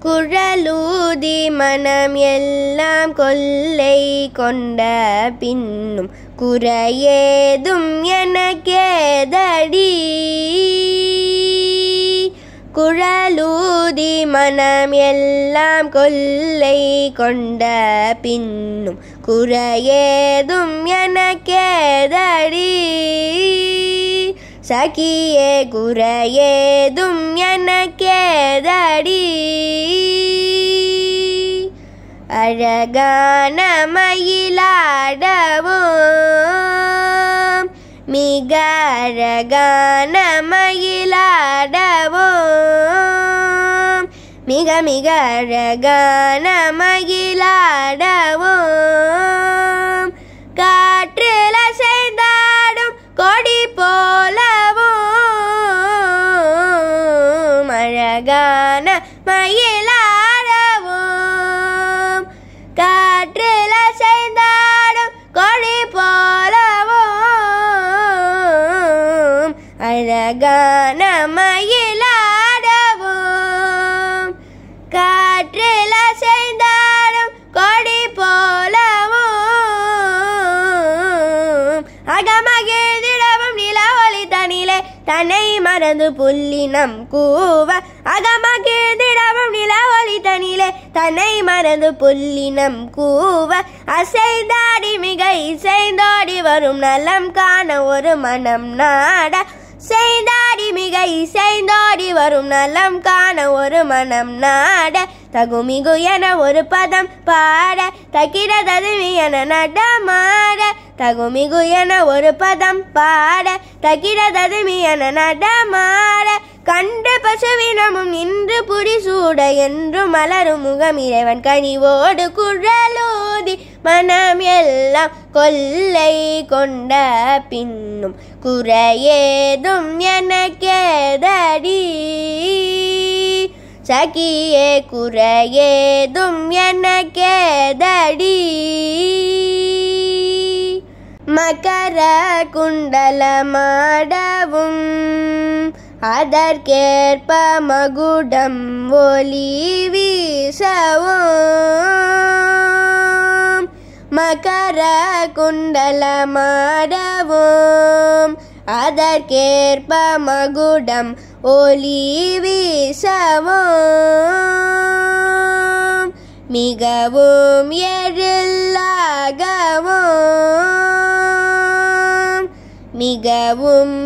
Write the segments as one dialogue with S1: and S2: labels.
S1: குழலூதி மனம் எல்லாம் கொல்லை கொண்ட பின்னும் குறையேதும் எனக்கேதடி குழலூதி மனம் எல்லாம் கொல்லை கொண்ட பின்னும் குறையேதும் எனக்கேதடி சகியே குறையேதும் எனக்கேதடி அழகான மயிலாடவும் மிக அழகான மயிலாடவும் மிக மிக அழகான மயிலாடவும் காற்றில் அசைந்தாடும் கொடி போலவும் அழகான மயிலாடவும் காற்றில் அசைந்தாடும் கொடி போலவும் அழகான மயிலாடவும் காற்றில் அசைந்தாடும் கொடி போலவும் அகமகிழ்ந்திடவும் நிலவொளி தனிலே தன்னை மறந்து புல்லினம் கூவ அகமகிழ்ந்திடவும் நிலவொளி தனிலே தன்னை மறந்து புல்லினம் கூவ அசைந்தாடி மிக இசைந்தோடி வரும் நலம் காண ஒரு மனம் நாட செய்தாடி மிக இசைந்தோடி வரும் நலம் காண ஒரு மனம் நாட தகுமிகு என ஒரு பதம் பாட தக்கிட ததுமி என நடமாட தகுமிகு என ஒரு பதம் பாட தக்கிட ததுமி என நடமாட கண்டு பசுவினமும் நின்று புடி சூட என்று மலரும் முகம் இறைவன் கனிவோடு குழலூதி மனம் எல்லாம் கொல்லை கொண்ட பின்னும் குறையேதும் எனக்கேதடி சகியே குறையேதும் எனக்கேதடி மகர குண்டலமாடவும் அதற்கேற்ப மகுடம் ஒளி வீசவும் மகர குண்டலமாடவும் அதற்கேற்ப மகுடம் ஒளி வீசவும் மிகவும் எழிலாகவும் மிகவும்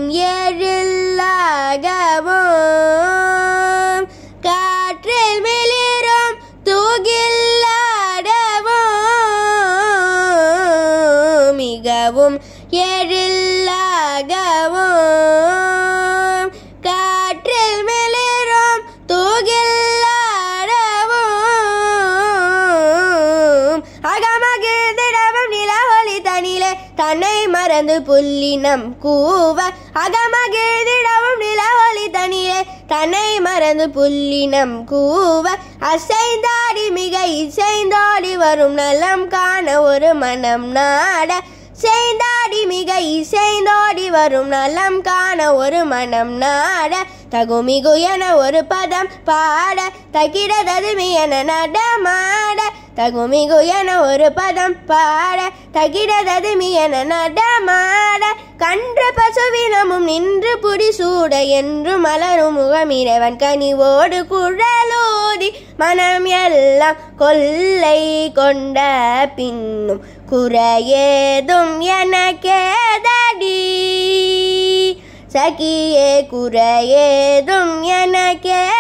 S1: எழிலாகவும் காற்றில் மிளிரும் தூகில்லாடவும் மிகவும் எழிலாகவும் காற்றில் மிளிரும் தூகில்லாடவும் அகமகிழ்ந்திடவும் நிலவொளி தனிலே தன்னை மறந்து புல்லினம் கூவ அகமகிழ்ந்திடவும் நிலவொளி தனிலே தன்னை மறந்து புல்லினம் கூவ அசைந்தாடி மிக இசைந்தோடி வரும் நலம் காண ஒரு மனம் நாட செய்தாடி மிக இசைந்தோடி வரும் நலம் காண ஒரு மனம் நாட தகுமிகு என ஒரு பதம் பாட தகிட ததுமி என நடமாட தகுமிகு என ஒரு பதம் பாட தகிட ததுமி என நடமாட கன்ற பசுவினமும் நின்று புடி சூட என்று மலரும் முகம் இறைவன் கனிவோடு குழலூதி மனம் எல்லாம் கொல்லை கொண்ட பின்னும் குறையேதும் எனக்கேதடி சகியே குறையேதும் எனக்கே